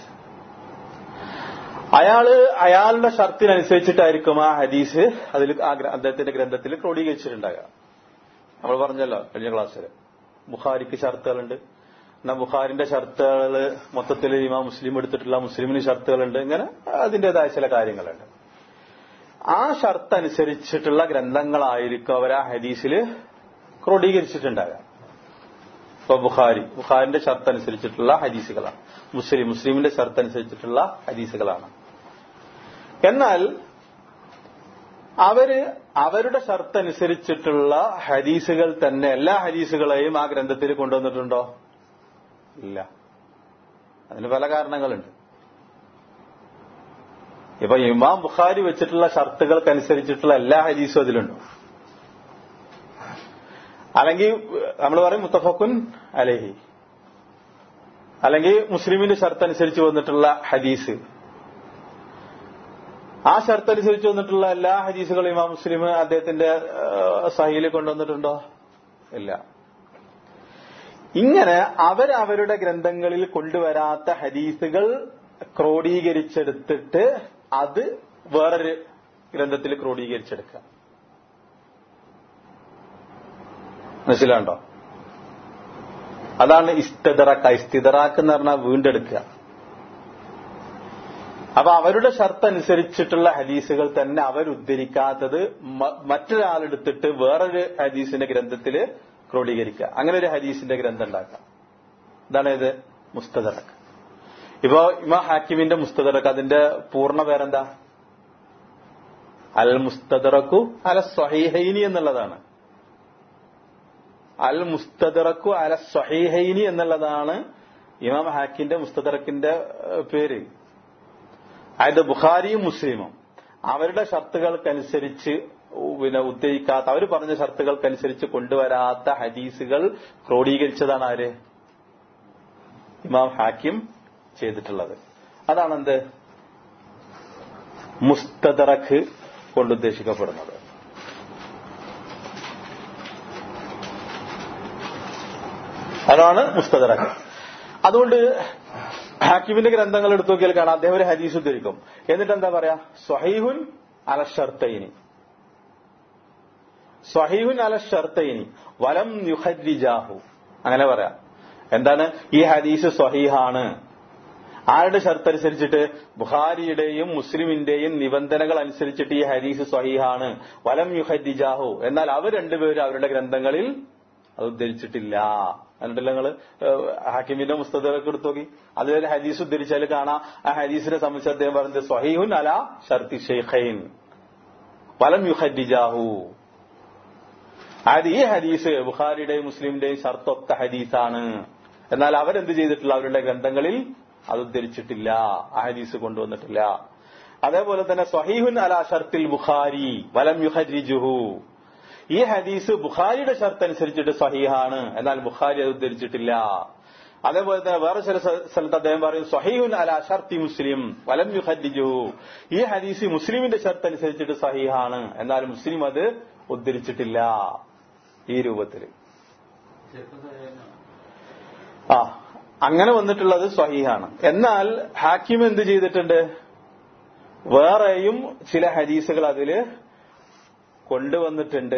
അയാള് അയാളുടെ ഷർത്തിനനുസരിച്ചിട്ടായിരിക്കും ആ ഹദീസ് അതിൽ ആ ഗ്ര- അദ്ദേഹത്തിന്റെ ഗ്രന്ഥത്തിൽ ക്രോഡീകരിച്ചിട്ടുണ്ടാകുക നമ്മൾ പറഞ്ഞല്ലോ കഴിഞ്ഞ ക്ലാസ്സിൽ ബുഖാരിക്ക് ഷർത്തുകളുണ്ട് എന്നാ ബുഖാരിന്റെ ഷർത്തുകൾ മൊത്തത്തിൽ ഇമാം മുസ്ലിം എടുത്തിട്ടുള്ള മുസ്ലിമിന് ഷർത്തുകളുണ്ട് ഇങ്ങനെ അതിന്റേതായ ചില കാര്യങ്ങളുണ്ട് ആ ഷർത്ത് അനുസരിച്ചിട്ടുള്ള ഗ്രന്ഥങ്ങളായിരിക്കും അവർ ആ ഹദീസിൽ ക്രോഡീകരിച്ചിട്ടുണ്ടാകുക ഇപ്പൊ ബുഖാരി ബുഖാരിന്റെ ഷർത്ത് അനുസരിച്ചിട്ടുള്ള ഹദീസുകളാണ് മുസ്ലിം മുസ്ലിമിന്റെ ഷർത്ത് അനുസരിച്ചിട്ടുള്ള ഹദീസുകളാണ് എന്നാൽ അവര് അവരുടെ ഷർത്ത് അനുസരിച്ചിട്ടുള്ള ഹദീസുകൾ തന്നെ എല്ലാ ഹദീസുകളെയും ആ ഗ്രന്ഥത്തിൽ കൊണ്ടുവന്നിട്ടുണ്ടോ ഇല്ല അതിന് പല കാരണങ്ങളുണ്ട് ഇപ്പൊ ഇമാം ബുഖാരി വെച്ചിട്ടുള്ള ഷർത്തുകൾക്കനുസരിച്ചിട്ടുള്ള എല്ലാ ഹദീസും അതിലുണ്ടോ അല്ലെങ്കിൽ നമ്മൾ പറയും മുത്തഫക്കുൻ അലഹി അല്ലെങ്കിൽ മുസ്ലിമിന്റെ ഷർത്ത് അനുസരിച്ച് വന്നിട്ടുള്ള ഹദീസ് ആ ഷർത്ത് അനുസരിച്ച് വന്നിട്ടുള്ള എല്ലാ ഹദീസുകളും ഇമാം മുസ്ലിം അദ്ദേഹത്തിന്റെ സഹയിൽ കൊണ്ടുവന്നിട്ടുണ്ടോ ഇല്ല ഇങ്ങനെ അവരവരുടെ ഗ്രന്ഥങ്ങളിൽ കൊണ്ടുവരാത്ത ഹദീസുകൾ ക്രോഡീകരിച്ചെടുത്തിട്ട് അത് വേറൊരു ഗ്രന്ഥത്തിൽ ക്രോഡീകരിച്ചെടുക്കുക മനസ്സിലാണ്ടോ അതാണ് ഇസ്തദറാക്ക ഇസ്തിദറാക്ക് എന്ന് പറഞ്ഞാൽ വീണ്ടെടുക്കുക അപ്പൊ അവരുടെ ഷർത്ത് അനുസരിച്ചിട്ടുള്ള ഹദീസുകൾ തന്നെ അവരുദ്ധരിക്കാത്തത് മ- മറ്റൊരാളെടുത്തിട്ട് വേറൊരു ഹദീസിന്റെ ഗ്രന്ഥത്തിൽ ക്രോഡീകരിക്കുക അങ്ങനെ ഒരു ഹദീസിന്റെ ഗ്രന്ഥം ഉണ്ടാക്കുക ഇതാണ് ഇത് മുസ്തദറക്ക് ഇപ്പോ ഇമാ ഹാക്കിമിന്റെ മുസ്തദറക്ക് അതിന്റെ പൂർണ്ണ പേരെന്താ അൽ മുസ്തദറക്കു അല സ്വഹീഹൈനി എന്നുള്ളതാണ് അൽ മുസ്തദറക്കു അല സ്വഹീഹൈനി എന്നുള്ളതാണ് ഇമാം ഹാക്കിന്റെ മുസ്തദറക്കിന്റെ ഏഹ്, പേര് അതായത് ബുഖാരിയും മുസ്ലിമും അവരുടെ ഷർത്തുകൾക്കനുസരിച്ച് പിന്നെ ഉദ്ധരിക്കാത്ത അവർ പറഞ്ഞ ഷർത്തുകൾക്കനുസരിച്ച് കൊണ്ടുവരാത്ത ഹദീസുകൾ ക്രോഡീകരിച്ചതാണ് ആര് ഇമാം ഹാക്കിം ചെയ്തിട്ടുള്ളത് അതാണ് എന്ത് മുസ്തദറക്ക് കൊണ്ടുദ്ദേശിക്കപ്പെടുന്നത് അതാണ് മുസ്തദറക്ക് അതുകൊണ്ട് ഹാക്കിമിന്റെ ഗ്രന്ഥങ്ങൾ എടുത്തു നോക്കിയാൽ കാണാം അദ്ദേഹം ഒരു ഹദീസ് ഉദ്ധരിക്കും എന്നിട്ട് എന്താ പറയാ സ്വഹീഹുൻ അല ഷർത്തൈനി സ്വഹീഹുൻ അല ഷർത്തൈനി വലം യുഹരിജാഹു അങ്ങനെ പറയാം എന്താണ് ഈ ഹദീസ് സ്വഹീഹാണ് ആരുടെ ഷർത്ത് അനുസരിച്ചിട്ട് ബുഖാരിയുടെയും മുസ്ലിമിന്റെയും നിബന്ധനകൾ അനുസരിച്ചിട്ട് ഈ ഹദീസ് സ്വഹീഹാണ് വലം യുഹരിജാഹു എന്നാൽ അവർ രണ്ടുപേരും അവരുടെ ഗ്രന്ഥങ്ങളിൽ അത് ഉദ്ധരിച്ചിട്ടില്ല എന്നിട്ടല്ല നിങ്ങള് ഹാക്കിമിന്റെ പുസ്തകത്തിലൊക്കെ എടുത്തു നോക്കി അതിലൊരു ഹദീസ് ഉദ്ധരിച്ചാൽ കാണാം ആ ഹദീസിനെ സംബന്ധിച്ച് അദ്ദേഹം പറയുന്നത് സ്വഹീഹുൻ അല ഷർത്തി ഷെയ്ഖൈൻ വലം യുഹരിജാഹു അതായത് ഈ ഹദീസ് ബുഖാരിയുടെയും മുസ്ലിമിന്റെയും ഷർത്തൊത്ത ഹദീസാണ് എന്നാൽ അവരെന്ത് ചെയ്തിട്ടില്ല അവരുടെ ഗ്രന്ഥങ്ങളിൽ അത് ഉദ്ധരിച്ചിട്ടില്ല ആ ഹദീസ് കൊണ്ടുവന്നിട്ടില്ല അതേപോലെ തന്നെ സ്വഹീഹുൻ അല ഷർത്തിൽ ബുഖാരി വലം യുഹരിജുഹു ഈ ഹദീസ് ബുഖാരിയുടെ ഷർത്ത് അനുസരിച്ചിട്ട് സഹീഹാണ് എന്നാൽ ബുഖാരി അത് ഉദ്ധരിച്ചിട്ടില്ല അതേപോലെ തന്നെ വേറെ ചില സ്ഥ- സ്ഥലത്ത് അദ്ദേഹം പറയും സഹീഹുൻ അല ഷർത്തി മുസ്ലിം വലം യുഹദ്ദിജു ഈ ഹദീസ് മുസ്ലിമിന്റെ ഷർത്ത് അനുസരിച്ചിട്ട് സഹീഹാണ് എന്നാൽ മുസ്ലിം അത് ഉദ്ധരിച്ചിട്ടില്ല ഈ രൂപത്തിൽ ആ അങ്ങനെ വന്നിട്ടുള്ളത് സ്വഹീഹാണ് എന്നാൽ ഹാക്കിം എന്ത് ചെയ്തിട്ടുണ്ട് വേറെയും ചില ഹദീസുകൾ അതില് കൊണ്ടുവന്നിട്ടുണ്ട്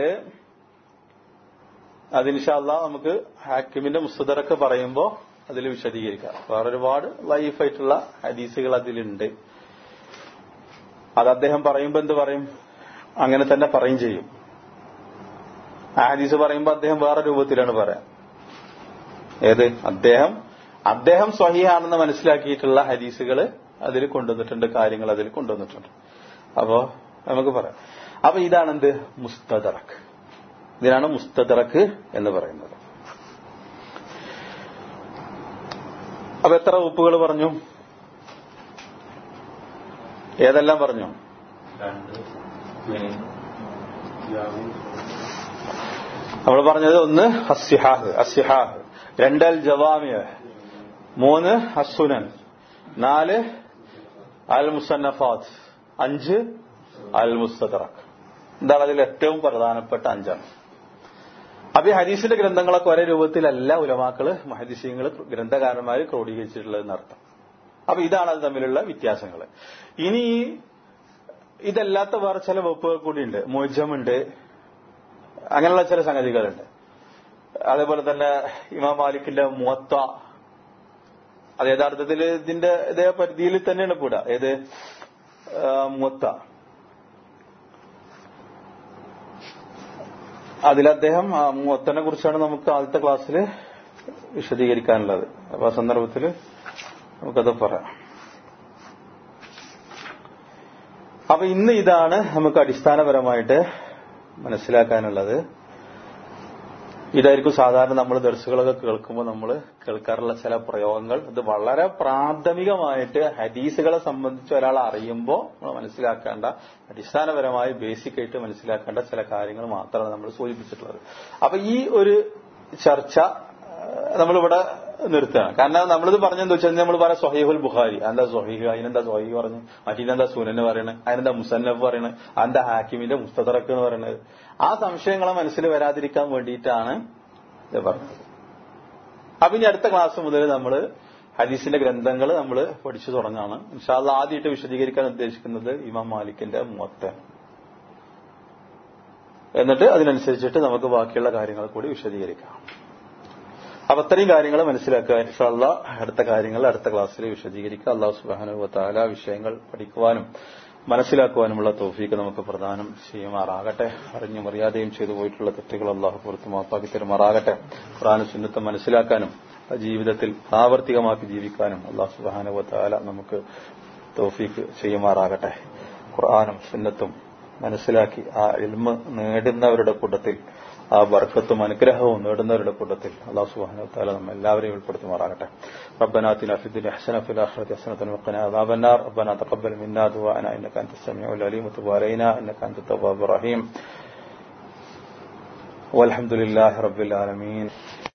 അതിനിഷല്ല നമുക്ക് ഹാക്കിമിന്റെ മുസ്തദറൊക്കെ പറയുമ്പോൾ അതിൽ വിശദീകരിക്കാം വേറെ ഒരുപാട് ലൈഫായിട്ടുള്ള ഹദീസുകൾ അതിലുണ്ട് അത് അദ്ദേഹം പറയുമ്പോൾ എന്ത് പറയും അങ്ങനെ തന്നെ പറയും ചെയ്യും ആ ഹദീസ് പറയുമ്പോൾ അദ്ദേഹം വേറെ രൂപത്തിലാണ് പറയാം ഏത് അദ്ദേഹം അദ്ദേഹം സ്വഹീഹാണെന്ന് മനസ്സിലാക്കിയിട്ടുള്ള ഹദീസുകൾ അതിൽ കൊണ്ടുവന്നിട്ടുണ്ട് കാര്യങ്ങൾ അതിൽ കൊണ്ടുവന്നിട്ടുണ്ട് അപ്പോ നമുക്ക് പറയാം അപ്പൊ ഇതാണ് എന്ത് മുസ്തദറക്ക് ഇതിനാണ് മുസ്തദറക്ക് എന്ന് പറയുന്നത് അപ്പൊ എത്ര വകുപ്പുകൾ പറഞ്ഞു ഏതെല്ലാം പറഞ്ഞു നമ്മൾ പറഞ്ഞത് ഒന്ന് അസ്യഹാഹ് അസ്യഹാഹ് രണ്ട് അൽ ജവാമിയ മൂന്ന് അസുനൻ നാല് അൽ മുസന്നഫാത്ത് അഞ്ച് അൽ മുസ്തദറക്ക് എന്താണ് അതിൽ ഏറ്റവും പ്രധാനപ്പെട്ട അഞ്ചാണ് അപ്പൊ ഈ ഹദീസിന്റെ ഗ്രന്ഥങ്ങളൊക്കെ ഒരേ രൂപത്തിലല്ല ഉലമാക്കള് മഹദീസിയങ്ങൾ ഗ്രന്ഥകാരന്മാർ ക്രോഡീകരിച്ചിട്ടുള്ളതെന്ന് അർത്ഥം അപ്പൊ ഇതാണ് അത് തമ്മിലുള്ള വ്യത്യാസങ്ങൾ ഇനി ഇതല്ലാത്ത വേറെ ചില വകുപ്പുകൾ കൂടിയുണ്ട് മോജമുണ്ട് അങ്ങനെയുള്ള ചില സംഗതികളുണ്ട് അതേപോലെ തന്നെ ഇമാം മാലിക്കിന്റെ മുവത്ത അത് യഥാർത്ഥത്തിൽ ഇതിന്റെ ഇതേ പരിധിയിൽ തന്നെയാണ് കൂടാ ഏത് ആ, മുവത്ത അതിൽ അദ്ദേഹം ആ മുവത്തനെ കുറിച്ചാണ് നമുക്ക് ആദ്യത്തെ ക്ലാസ്സിൽ വിശദീകരിക്കാനുള്ളത് അപ്പൊ ആ സന്ദർഭത്തിൽ നമുക്കത് പറയാം അപ്പൊ ഇന്ന് ഇതാണ് നമുക്ക് അടിസ്ഥാനപരമായിട്ട് മനസ്സിലാക്കാനുള്ളത് ഇതായിരിക്കും സാധാരണ നമ്മൾ ദർശകളൊക്കെ കേൾക്കുമ്പോൾ നമ്മൾ കേൾക്കാറുള്ള ചില പ്രയോഗങ്ങൾ ഇത് വളരെ പ്രാഥമികമായിട്ട് ഹദീസുകളെ സംബന്ധിച്ച് ഒരാൾ അറിയുമ്പോൾ നമ്മൾ മനസ്സിലാക്കേണ്ട അടിസ്ഥാനപരമായി ബേസിക് ആയിട്ട് മനസ്സിലാക്കേണ്ട ചില കാര്യങ്ങൾ മാത്രമാണ് നമ്മൾ സൂചിപ്പിച്ചിട്ടുള്ളത് അപ്പൊ ഈ ഒരു ചർച്ച ഏഹ്, നമ്മളിവിടെ നിർത്തുകയാണ് കാരണം നമ്മളിത് പറഞ്ഞെന്ന് വെച്ചാൽ നമ്മൾ പറയാം സൊഹീഹുൽ ബുഖാരി എന്താ സൊഹീഹ് അതിനെന്താ സൊഹീഹ് പറഞ്ഞു മറ്റീനെന്താ സുനന് പറയണത് അതിനെന്താ മുസന്നഫ് പറയണത് അതിന്റെ ഹാക്കിമിന്റെ മുസ്തദറക്ക് എന്ന് പറയുന്നത് ആ സംശയങ്ങളെ മനസ്സിൽ വരാതിരിക്കാൻ വേണ്ടിയിട്ടാണ് ഇത് പറഞ്ഞത് അപ്പൊ ഇനി അടുത്ത ക്ലാസ് മുതൽ നമ്മൾ ഹദീസിന്റെ ഗ്രന്ഥങ്ങൾ നമ്മൾ പഠിച്ചു തുടങ്ങാണ് ഇൻഷാല്ല ആദ്യമായിട്ട് വിശദീകരിക്കാൻ ഉദ്ദേശിക്കുന്നത് ഇമാം മാലിക്കിന്റെ മുവത്ത എന്നിട്ട് അതിനനുസരിച്ചിട്ട് നമുക്ക് ബാക്കിയുള്ള കാര്യങ്ങൾ കൂടി വിശദീകരിക്കാം അപ്പൊ അത്രയും കാര്യങ്ങൾ മനസ്സിലാക്കുക ഇൻഷാല്ല അടുത്ത കാര്യങ്ങൾ അടുത്ത ക്ലാസ്സിൽ വിശദീകരിക്കുക അള്ളാഹു സുബാനുവത്താല വിഷയങ്ങൾ പഠിക്കുവാനും മനസ്സിലാക്കുവാനുമുള്ള തോഫീക്ക് നമുക്ക് പ്രദാനം ചെയ്യുമാറാകട്ടെ അറിഞ്ഞും അറിയാതെയും ചെയ്തു പോയിട്ടുള്ള തെറ്റുകൾ അള്ളാഹു പുറത്ത് മാപ്പാക്കി തരുമാറാകട്ടെ ഖുറാൻ സുന്നത്ത് മനസ്സിലാക്കാനും ആ ജീവിതത്തിൽ പ്രാവർത്തികമാക്കി ജീവിക്കാനും അള്ളാഹു സുബാനുവത്താല നമുക്ക് തോഫീക്ക് ചെയ്യുമാറാകട്ടെ ഖുർആാനും സുന്നത്തും മനസ്സിലാക്കി ആ ഇൽമ നേടുന്നവരുടെ കൂട്ടത്തിൽ ആ ബർക്കത്തും അനുഗ്രഹവും നേടുന്നവരുടെ കൂട്ടത്തിൽ അള്ളാഹു സുബ്ഹാനഹു വതആല നമ്മെ എല്ലാവരെയും ഉൾപ്പെടുത്തുമാറാകട്ടെ ربنا آتنا في الدنيا حسنة وفي الآخرة حسنة وقنا عذاب النار ربنا تقبل منا دعاءنا إنك أنت السميع العليم وتب علينا إنك أنت التواب الرحيم والحمد لله رب العالمين